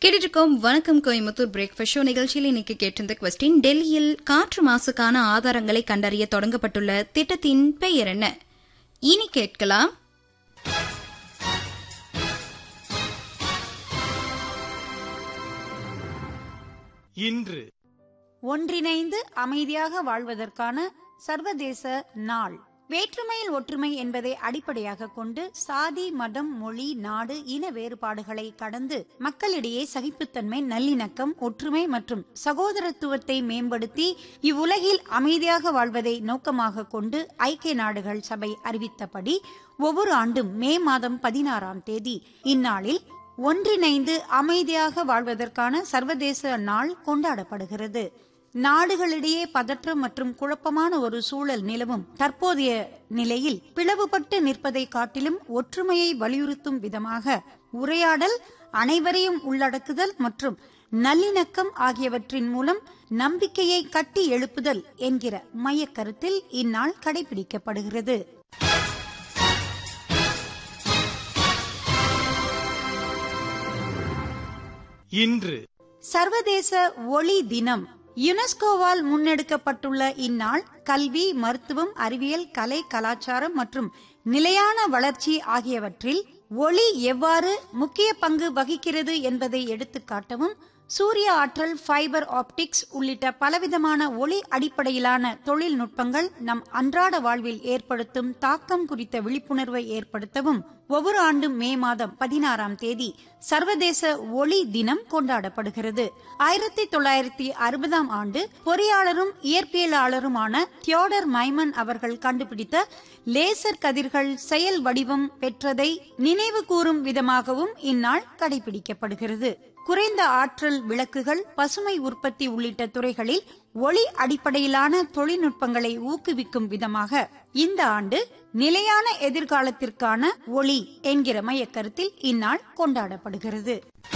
கேட்டிருக்கோம் வணக்கம் Coimbatore breakfast show நிகழ்ச்சியில் இன்னைக்கு கேட்டிருந்த கொஸ்டின் டெல்லியில் காற்று மாசுக்கான ஆதாரங்களை கண்டறிய தொடங்கப்பட்டுள்ள திட்டத்தின் பெயர் என்ன இனி கேட்கலாம் இன்று ஒன்றிணைந்து அமைதியாக வாழ்வதற்கான சர்வதேச நாள் வேற்றுமையில் ஒற்றுமை என்பதை அடிப்படையாக கொண்டு சாதி மதம் மொழி நாடு இன வேறுபாடுகளை கடந்து மக்களிடையே சகிப்புத்தன்மை நல்லிணக்கம் ஒற்றுமை மற்றும் சகோதரத்துவத்தை மேம்படுத்தி இவ்வுலகில் அமைதியாக வாழ்வதை நோக்கமாக கொண்டு ஐக்கிய நாடுகள் சபை அறிவித்தபடி ஒவ்வொரு ஆண்டும் மே மாதம் பதினாறாம் தேதி இந்நாளில் ஒன்றிணைந்து அமைதியாக வாழ்வதற்கான சர்வதேச நாள் கொண்டாடப்படுகிறது நாடுகளிடையே பதற்றம் மற்றும் குழப்பமான ஒரு சூழல் நிலவும் தற்போதைய நிலையில் பிளவுபட்டு நிற்பதை காட்டிலும் ஒற்றுமையை வலியுறுத்தும் விதமாக உரையாடல் அனைவரையும் உள்ளடக்குதல் மற்றும் நல்லிணக்கம் ஆகியவற்றின் மூலம் நம்பிக்கையை கட்டி எழுப்புதல் என்கிற மையக்கருத்தில் இந்நாள் கடைபிடிக்கப்படுகிறது இன்று சர்வதேச ஒளி தினம் யுனெஸ்கோவால் முன்னெடுக்கப்பட்டுள்ள இந்நாள் கல்வி மருத்துவம் அறிவியல் கலை கலாச்சாரம் மற்றும் நிலையான வளர்ச்சி ஆகியவற்றில் ஒளி எவ்வாறு முக்கிய பங்கு வகிக்கிறது என்பதை எடுத்துக்காட்டவும் சூரிய ஆற்றல் ஃபைபர் ஆப்டிக்ஸ் உள்ளிட்ட பலவிதமான ஒளி அடிப்படையிலான தொழில்நுட்பங்கள் நம் அன்றாட வாழ்வில் ஏற்படுத்தும் தாக்கம் குறித்த விழிப்புணர்வை ஏற்படுத்தவும் ஒவ்வொரு ஆண்டும் மே மாதம் பதினாறாம் தேதி சர்வதேச ஒளி தினம் கொண்டாடப்படுகிறது ஆயிரத்தி தொள்ளாயிரத்தி அறுபதாம் ஆண்டு பொறியாளரும் இயற்பியலாளருமான தியோடர் மைமன் அவர்கள் கண்டுபிடித்த லேசர் கதிர்கள் செயல் வடிவம் பெற்றதை நினைவு கூறும் விதமாகவும் இந்நாள் கடைபிடிக்கப்படுகிறது குறைந்த ஆற்றல் விளக்குகள் பசுமை உற்பத்தி உள்ளிட்ட துறைகளில் ஒளி அடிப்படையிலான தொழில்நுட்பங்களை ஊக்குவிக்கும் விதமாக இந்த ஆண்டு நிலையான எதிர்காலத்திற்கான ஒளி என்கிற மையக்கருத்தில் இந்நாள் கொண்டாடப்படுகிறது